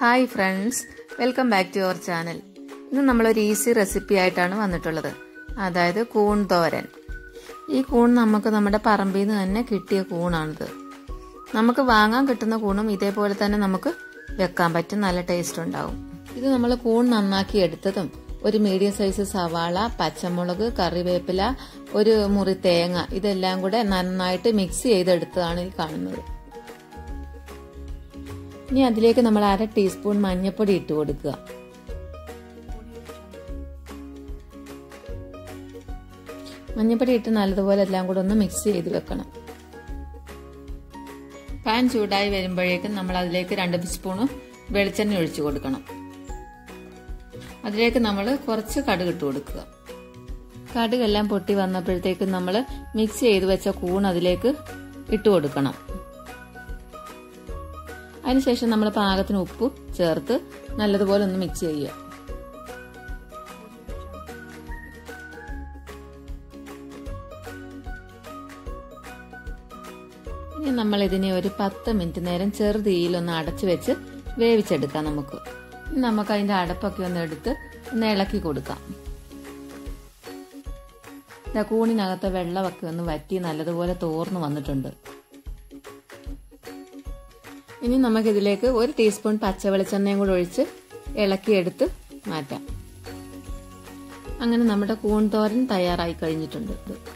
hi friends welcome back to your channel ഇന്ന് നമ്മളൊരു easy recipe ആയിട്ടാണ് വന്നിട്ടുള്ളത് അതായത് കൂൺ തോരൻ ഈ കൂൺ നമുക്ക് നമ്മുടെ പറമ്പിൽ നിന്ന് തന്നെ കിട്ടിയ കൂണാണിത് നമുക്ക് വാങ്ങാൻ കിട്ടുന്ന കൂണും ഇതേപോലെ തന്നെ നമുക്ക് വെക്കാൻ പറ്റും നല്ല ടേസ്റ്റ് ഉണ്ടാവും ഇത് നമ്മൾ കൂൺ നന്നാക്കി എടുത്തതും ഒരു മീഡിയം സൈസ് സവാള പച്ചമുളക് കറിവേപ്പില ഒരു മുറി തേങ്ങ ഇതെല്ലാം കൂടെ നന്നായിട്ട് മിക്സ് ചെയ്തെടുത്തതാണ് ഈ കാണുന്നത് ഇനി അതിലേക്ക് നമ്മൾ അര ടീസ്പൂൺ മഞ്ഞൾപ്പൊടി ഇട്ട് കൊടുക്കുക മഞ്ഞൾപ്പൊടി ഇട്ട് നല്ലതുപോലെ എല്ലാം കൂടെ ഒന്ന് മിക്സ് ചെയ്ത് വെക്കണം പാൻ ചൂടായി വരുമ്പോഴേക്കും നമ്മൾ അതിലേക്ക് രണ്ട് സ്പൂണ് വെളിച്ചെണ്ണ ഒഴിച്ചു കൊടുക്കണം അതിലേക്ക് നമ്മൾ കുറച്ച് കടുക് ഇട്ട് കൊടുക്കുക കടുകെല്ലാം പൊട്ടി വന്നപ്പോഴത്തേക്കും നമ്മൾ മിക്സ് ചെയ്ത് വെച്ച കൂൺ അതിലേക്ക് ഇട്ട് കൊടുക്കണം അതിനുശേഷം നമ്മൾ പാകത്തിന് ഉപ്പ് ചേർത്ത് നല്ലതുപോലെ ഒന്ന് മിക്സ് ചെയ്യുക ഇനി നമ്മൾ ഇതിനെ ഒരു പത്ത് മിനിറ്റ് നേരം ചെറുതീയിൽ ഒന്ന് അടച്ചു വെച്ച് വേവിച്ചെടുക്കാം നമുക്ക് നമുക്ക് അതിന്റെ അടപ്പൊക്കെ ഒന്ന് എടുത്ത് ഒന്ന് ഇളക്കി കൊടുക്കാം കൂണിനകത്തെ വെള്ളമൊക്കെ ഒന്ന് വറ്റി നല്ലതുപോലെ തോർന്നു വന്നിട്ടുണ്ട് ഇനി നമുക്കിതിലേക്ക് ഒരു ടീസ്പൂൺ പച്ച വെളിച്ചെണ്ണയും കൂടെ ഒഴിച്ച് ഇളക്കിയെടുത്ത് മാറ്റാം അങ്ങനെ നമ്മുടെ കൂൺ തോരൻ തയ്യാറായി കഴിഞ്ഞിട്ടുണ്ട്